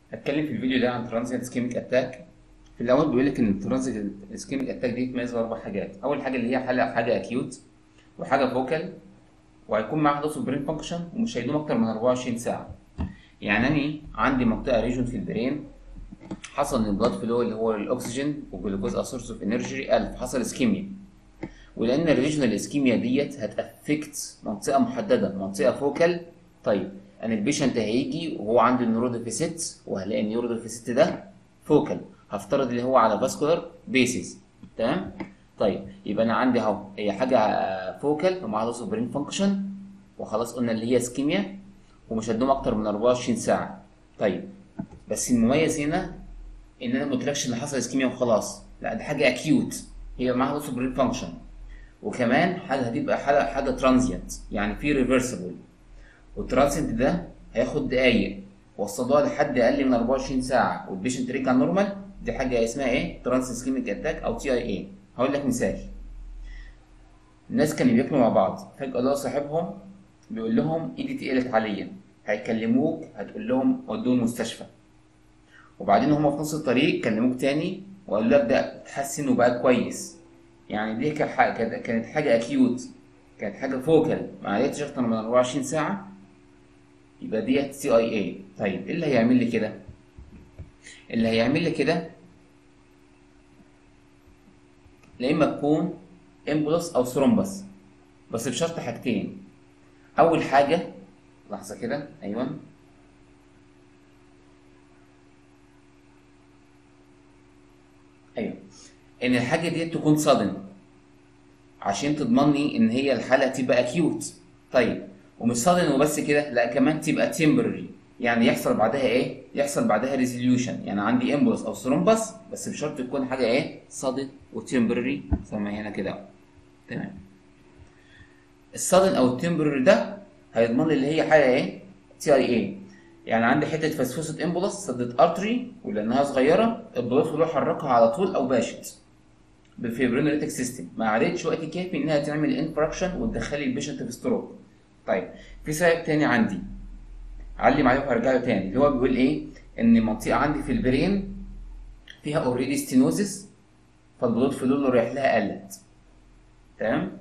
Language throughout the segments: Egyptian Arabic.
هتكلم في الفيديو ده عن ترانزيت اسكيميك اتاك في الاول بيقول لك ان الترانزيت اسكيميك اتاك دي تميز باربع حاجات اول حاجه اللي هي حاجه حاجه اكيوت وحاجه فوكال وهيكون معاها لوس برين فانكشن ومش هيدوم اكتر من 24 ساعه يعني انا عندي منطقه ريجون في البرين حصل ان البلاد فلو اللي هو الاكسجين والجلوكوز سورس اوف انرجي قل حصل اسكيميا ولان الريجنال اسكيميا ديت هتافكت منطقه محدده منطقه فوكال طيب انا البيشنت هيجي وهو عنده النيورو ديفيسيت وهلاقي النيورو ديفيسيت ده فوكال هفترض اللي هو على فاسكولار بيسز تمام طيب يبقى انا عندي اهو هي حاجه فوكال ومعاها لوس اوف برين فانكشن وخلاص قلنا اللي هي اسكيميا ومش هتدوم اكتر من 24 ساعه طيب بس المميز هنا ان انا ما قلتلكش ان حصل اسكيميا وخلاص لا دي حاجه اكيوت هي معاها لوس اوف برين فانكشن وكمان حاجه هتبقى حاجه حاجه ترانزيانت يعني في ريفرسبل والترانزيانت ده هياخد دقايق وصلوها لحد اقل من 24 ساعه والبيشنت رجع نورمال دي حاجه اسمها ايه ترانس اسكيميك اتاك او تي اي اي هقول لك مثال الناس كانوا بياكلوا مع بعض فجاه لقوا صاحبهم بيقول لهم ايدي تقلت عليا هيكلموك هتقول لهم ودوه المستشفى وبعدين هما في نص الطريق كلموك تاني وقالوا لك ده اتحسن وبقى كويس يعني دي كانت حاجه اكيوت كانت حاجه فوكال ما عرفتش اكتر من 24 ساعه يبقى ديت سي اي اي طيب ايه اللي هيعمل لي كده اللي هيعمل لي كده لا اما تكون امبولس او ثرومبس بس بشرط حاجتين اول حاجه لحظه كده ايوه ايوه ان الحاجه دي تكون صادم عشان تضمني ان هي الحاله تبقى اكيوت طيب ومش صادم وبس كده لا كمان تبقى تمبرري يعني يحصل بعدها ايه يحصل بعدها ريزوليوشن يعني عندي امبولس او ثرومبس بس بشرط تكون حاجه ايه صادم وتمبرري زي ما هنا كده تمام الصادم او التمبرري ده هيضمن لي اللي هي حاجه ايه تي اي اي يعني عندي حته فسفوسه امبولس سدت ارتري ولانها صغيره البلاد فلو حركها على طول او باشت بالفيبرينوليتك سيستم ما عادتش وقت كافي انها تعمل انفراكشن وتدخلي البيشنت في ستروك طيب في سبب تاني عندي علم عليه وهرجع له تاني اللي هو بيقول ايه ان منطقه عندي في البرين فيها اوريدي ستينوزس فالبلود فلو اللي رايح لها قلت تمام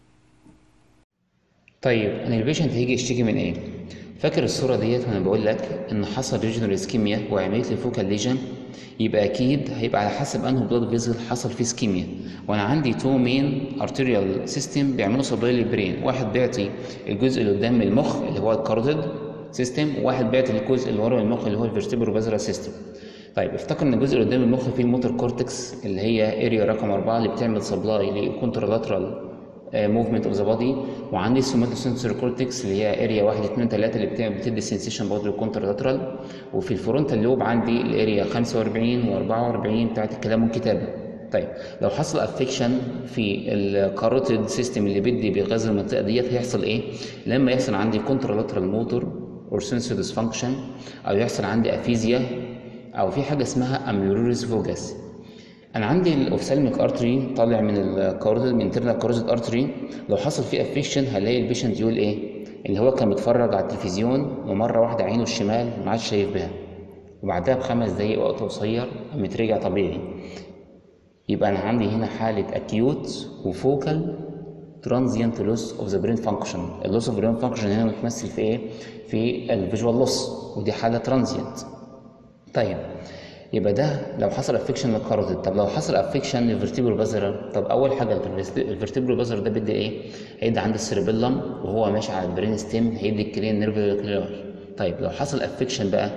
طيب انا البيشنت هيجي يشتكي من ايه فاكر الصوره ديت وانا بقول لك ان حصل ريجنال اسكيميا وعملت لي فوكال ليجن يبقى اكيد هيبقى على حسب انه بلاد فيزل حصل فيه اسكيميا وانا عندي تو مين ارتيريال سيستم بيعملوا سبلاي للبرين واحد بيعطي الجزء اللي قدام المخ اللي هو الكاروتيد سيستم وواحد بيعطي الجزء اللي ورا المخ اللي هو الفيرتيبرو بازرال سيستم طيب افتكر ان الجزء اللي قدام المخ فيه الموتور كورتكس اللي هي اريا رقم أربعة اللي بتعمل سبلاي لكونترالاترال موفمنت اوف ذا بودي وعندي السوماتوسنسور كورتكس اللي هي اريا 1 2 3 اللي بتعمل بتدي سنسيشن برضه للكونترالاترال وفي الفرونتال لوب عندي الاريا 45 و44 بتاعت الكلام والكتابه طيب لو حصل افكشن في الكاروتيد سيستم اللي بدي بيغذي المنطقه ديت هيحصل ايه لما يحصل عندي كونترالاترال موتور اور سنسور ديسفانكشن او يحصل عندي افيزيا او في حاجه اسمها اميوريس فوجاس انا عندي الاوفسالميك ارتري طالع من الكاروتيد من انترنال كاروتيد ارتري لو حصل فيه افكشن هلاقي البيشنت يقول ايه اللي هو كان بيتفرج على التلفزيون ومره واحده عينه الشمال ما عادش شايف بها وبعدها بخمس دقايق وقت قصير قامت رجع طبيعي يبقى انا عندي هنا حاله اكيوت وفوكال ترانزيانت لوس اوف ذا برين فانكشن اللوس اوف برين فانكشن هنا متمثل في ايه في الفيجوال لوس ودي حاله ترانزيانت طيب يبقى ده لو حصل افكشن للكاروتيد طب لو حصل افكشن للفرتيبرو بازر طب اول حاجه الفرتيبرو بازر ده بيدي ايه هيدي عند السيربيلم وهو ماشي على البرين ستيم هيدي الكلين نيرف طيب لو حصل افكشن بقى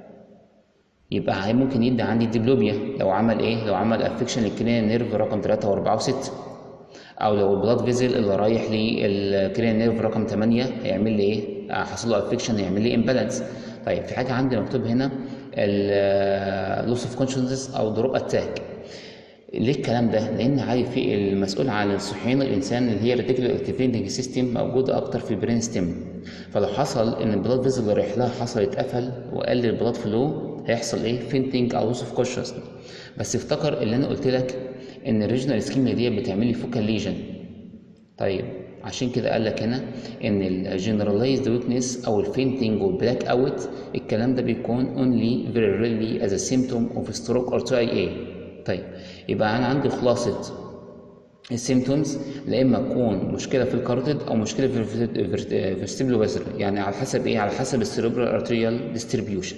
يبقى ممكن يدي عندي ديبلوبيا لو عمل ايه لو عمل افكشن للكلين نيرف رقم 3 و4 و6 او لو البلاد فيزل اللي رايح للكلين نيرف رقم 8 هيعمل لي ايه حصل له افكشن هيعمل لي امبالانس طيب في حاجه عندي مكتوب هنا اللوس اوف كونشنس او دروب اتاك ليه الكلام ده؟ لان عارف في المسؤول عن صحيان الانسان اللي هي الريتيكولار اكتيفيتنج سيستم موجوده اكتر في البرين ستيم فلو حصل ان البلاد فيزل اللي رايح لها حصل اتقفل وقل البلاد فلو هيحصل ايه؟ فينتنج او لوس اوف كونشنس بس افتكر اللي انا قلت لك ان الريجنال سكيميا دي بتعمل لي فوكال ليجن طيب عشان كده قال لك هنا ان الجنرالايزد ويكنس او الفينتنج والبلاك اوت الكلام ده بيكون only very rarely as a symptom of stroke or TIA طيب يبقى انا عندي خلاصه السيمتومز لا اما تكون مشكله في الكاروتيد او مشكله في الفيرستيبلو يعني على حسب ايه على حسب السيريبرال ارتريال ديستريبيوشن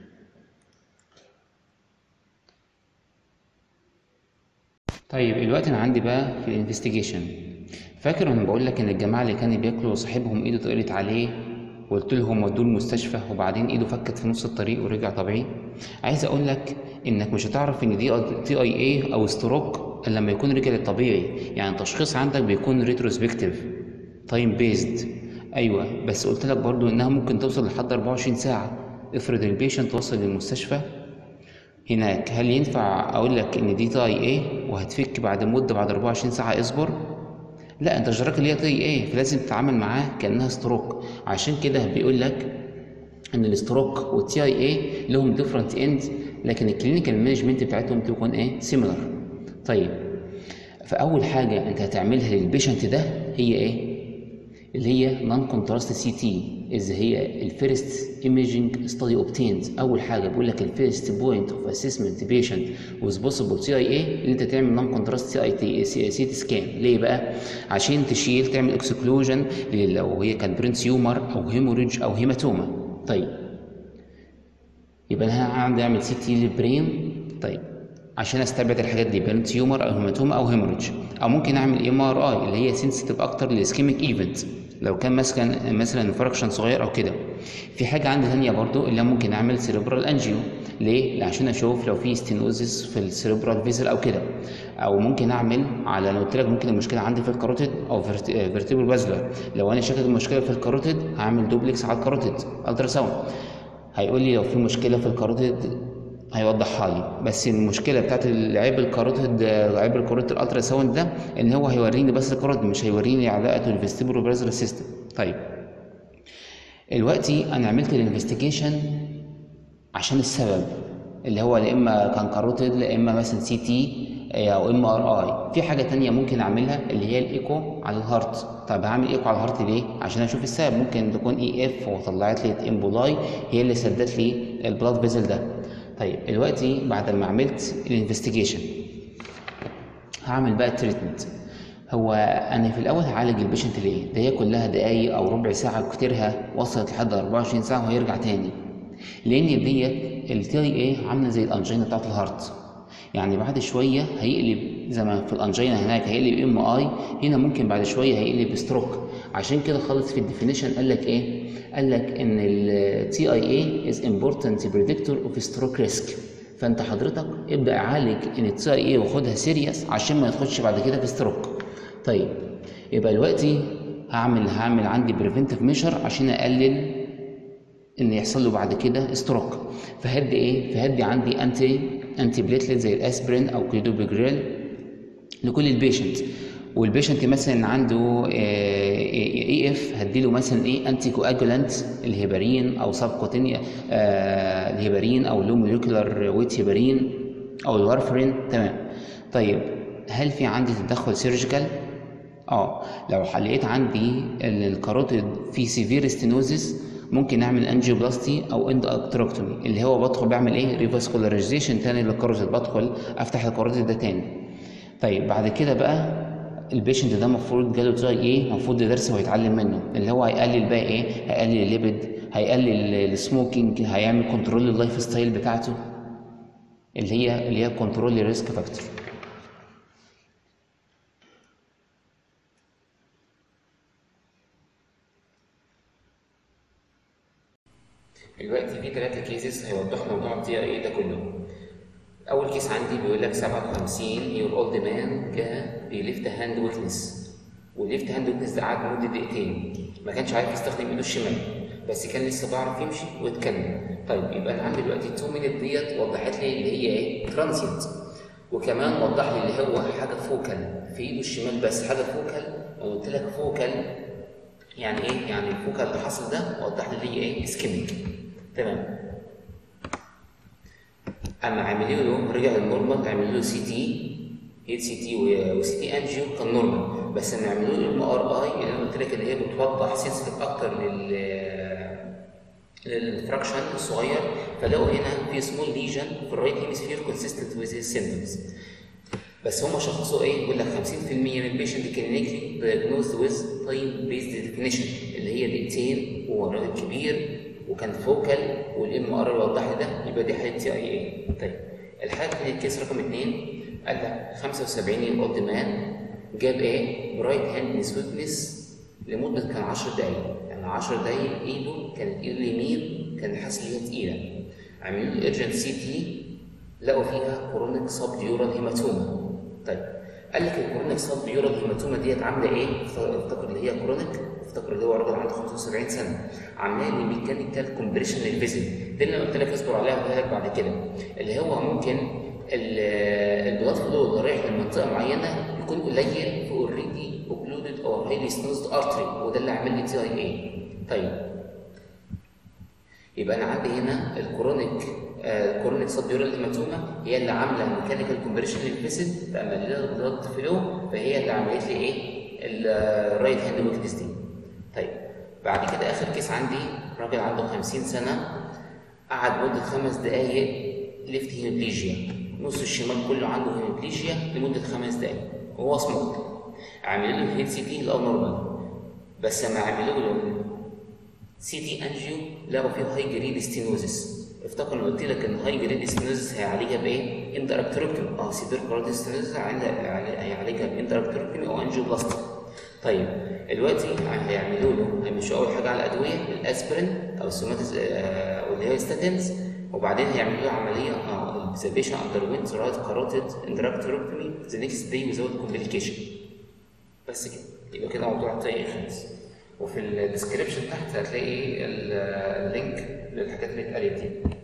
طيب الوقت انا عندي بقى في الانفستيجيشن فاكر وانا بقول لك ان الجماعه اللي كانوا بياكلوا صاحبهم ايده اتقلت عليه وقلت لهم ودوه المستشفى وبعدين ايده فكت في نص الطريق ورجع طبيعي عايز اقول لك انك مش هتعرف ان دي تي اي اي او ستروك الا لما يكون رجع للطبيعي يعني التشخيص عندك بيكون ريتروسبكتيف تايم بيزد ايوه بس قلت لك برضو انها ممكن توصل لحد 24 ساعه افرض البيشنت وصل للمستشفى هناك هل ينفع اقول لك ان دي تي اي وهتفك بعد مده بعد 24 ساعه اصبر لا انت جراك اللي هي تي ايه فلازم تتعامل معاه كانها ستروك عشان كده بيقول لك ان الاستروك والتي اي اي لهم ديفرنت اند لكن الكلينيكال مانجمنت بتاعتهم تكون ايه سيميلر طيب فاول حاجه انت هتعملها للبيشنت ده هي ايه اللي هي نون كونتراست سي تي اللي هي الفيرست ايميجينج ستادي اوبتيند اول حاجه بيقول لك الفيرست بوينت اوف اسسمنت بيشنت ويز بوسيبل سي اي اي اللي انت تعمل نون كونتراست سي اي تي سي تي سكان ليه بقى عشان تشيل تعمل اكسكلوجن لو هي كان برين تيومر او هيموريدج او هيماتوما طيب يبقى انا عندي اعمل سي تي للبرين طيب عشان استبعد الحاجات دي برين تيومر او هيماتوما او هيموريدج او ممكن اعمل ام ار اي اللي هي سنسيتيف اكتر للاسكيميك ايفنت لو كان مثلا مثلا انفراكشن صغير او كده في حاجه عندي ثانيه برضو اللي ممكن اعمل سيريبرال انجيو ليه عشان اشوف لو في ستينوزيس في السيريبرال فيزل او كده او ممكن اعمل على لو قلت لك ممكن المشكله عندي في الكاروتيد او فيرتيبل بازلر لو انا شاكك المشكله في الكاروتيد هعمل دوبلكس على الكاروتيد الترا ساوند هيقول لي لو في مشكله في الكاروتيد هيوضحها لي بس المشكله بتاعت العيب الكاروتيد عيب الكاروتيد الالترا ساوند ده ان هو هيوريني بس الكاروتيد مش هيوريني علاقه الفيستيبولو برازيل سيستم طيب دلوقتي انا عملت الانفستيجيشن عشان السبب اللي هو لا اما كان كاروتيد لا اما مثلا سي تي او ام ار اي في حاجه تانية ممكن اعملها اللي هي الايكو على الهارت طب هعمل ايكو على الهارت ليه عشان اشوف السبب ممكن تكون اي اف وطلعت لي امبولاي هي اللي سدت لي البلاد فيزل ده طيب دلوقتي بعد ما عملت الانفستيجيشن هعمل بقى التريتمنت هو انا في الاول هعالج البيشنت ليه ده هي كلها دقايق او ربع ساعه كتيرها وصلت لحد 24 ساعه وهيرجع تاني لان ديت التي ايه عامله زي الانجينا بتاعت الهارت يعني بعد شويه هيقلب زي ما في الانجينا هناك هيقلب ام اي هنا ممكن بعد شويه هيقلب ستروك عشان كده خالص في الديفينيشن قال لك ايه قال لك ان التي اي اي از امبورتنت بريدكتور اوف ستروك ريسك فانت حضرتك ابدا عالج ان التي اي اي وخدها سيريس عشان ما يدخلش بعد كده في ستروك طيب يبقى دلوقتي هعمل هعمل عندي بريفنتيف ميجر عشان اقلل ان يحصل له بعد كده ستروك فهدي ايه فهدي عندي انتي انتي بليتلت زي الاسبرين او كليدوبيجريل لكل البيشنت والبيشنت مثلا عنده اي اف هديله مثلا ايه انتي كواجولانت الهيبارين او سب كوتينيا آه الهيبارين او لو موليكولار ويت هيبارين او الوارفرين تمام طيب هل في عندي تدخل سيرجيكال اه لو لقيت عندي الكاروتيد في سيفير ستينوزيس ممكن اعمل انجيوبلاستي او اند اكتروكتومي اللي هو بدخل بعمل ايه ريفاسكولاريزيشن تاني للكاروتيد بدخل افتح الكاروتيد ده تاني طيب بعد كده بقى البيشنت ده المفروض جاله تراي ايه المفروض درس ويتعلم منه اللي هو هيقلل بقى ايه هيقلل الليبيد هيقلل السموكينج هيعمل كنترول لللايف ستايل بتاعته اللي هي اللي هي كنترول للريسك فاكتور دلوقتي في ثلاثة كيسز هيوضحوا موضوع التي اي ده كله. أول كيس عندي بيقول لك 57 يور اولد مان جه بيليفت هاند ويكنس والليفت هاند ويكنس ده قعد مدة دقيقتين ما كانش عارف يستخدم ايده الشمال بس كان لسه بيعرف يمشي ويتكلم طيب يبقى انا عندي دلوقتي 2 مينت ديت وضحت لي اللي هي ايه ترانزيت وكمان وضح لي اللي هو حاجه فوكال في ايده الشمال بس حاجه فوكال قلت لك فوكال يعني ايه يعني الفوكال اللي حصل ده وضح لي اللي هي ايه اسكيميك تمام اما عاملين له رجع النورمال عاملين له سي تي اتش سي تي وسي تي انجيو كان نورمال بس لما يعملوا له ام ار اي اللي انا قلت لك اللي هي بتوضح سنسيتيف اكتر لل للفراكشن الصغير فلقوا هنا في سمول ليجن في الرايت هيمسفير كونسيستنت ويز السيمبتومز بس هم شخصوا ايه؟ بيقول لك 50% من البيشنت كلينيكلي دايجنوزد ويز تايم بيزد ديفينيشن اللي هي دقيقتين وهو راجل كبير وكان فوكال والام ار اللي وضح لي ده يبقى دي حاله تي اي اي طيب الحاله الثانيه الكيس رقم اثنين قال لك 75 يير اولد مان جاب ايه؟ برايت هاند سويتنس لمده كان 10 دقائق يعني 10 دقائق ايده كانت ايده اليمين كان حاسس ان هي تقيله عملوا له ايرجنت سي تي لقوا فيها كورونيك سب ديورال هيماتوما طيب قال لك الكورونيك سب ديورال هيماتوما ديت عامله ايه؟ افتكر اللي هي كورونيك افتكر اللي هو راجل عنده 75 سنه عامله لي ميكانيكال كومبريشن للفيزل دي اللي انا قلت لك اصبر عليها وهقولها لك بعد كده اللي هو ممكن البلاد فلو اللي رايح لمنطقه معينه يكون قليل في اوريدي اوكلودد او هايلي سنوزد ارتري وده اللي عامل لي تي اي اي طيب يبقى انا عندي هنا الكورونيك الكورونيك سبيورال هيماتوما هي اللي عامله ميكانيكال كومبريشن للفيسل فاما لها بلاد فلو فهي اللي عملت لي ايه الرايت هاند ويكنس دي طيب بعد كده اخر كيس عندي راجل عنده 50 سنه قعد مده خمس دقائق ليفت هيموبليجيا نص الشمال كله عنده هيموبليجيا لمده خمس دقائق وهو سموك عملوا له الهيد سي تي لقوا نورمال بس لما عملوا له سي تي انجيو لقوا فيه هاي جريد ستينوزس افتكر انا قلت لك ان هاي جريد ستينوزس هيعالجها بايه؟ اندركتروكتومي اه سيفير كارد ستينوزس هيعالجها باندركتروكتومي او انجيو بلاستيك طيب دلوقتي هيعملوا له هيمشوا اول حاجه على الادويه الاسبرين او السوماتيز او اللي هي ستاتينز وبعدين هيعملوا له عمليه اه ذا بيشن اندر وينت رايت كاروتيد اندركتروكتومي ذا نيكست داي ويزاوت كومبليكيشن بس كده يبقى كده موضوع الطريق خلص وفي الديسكربشن تحت هتلاقي اللينك للحاجات اللي اتقالت دي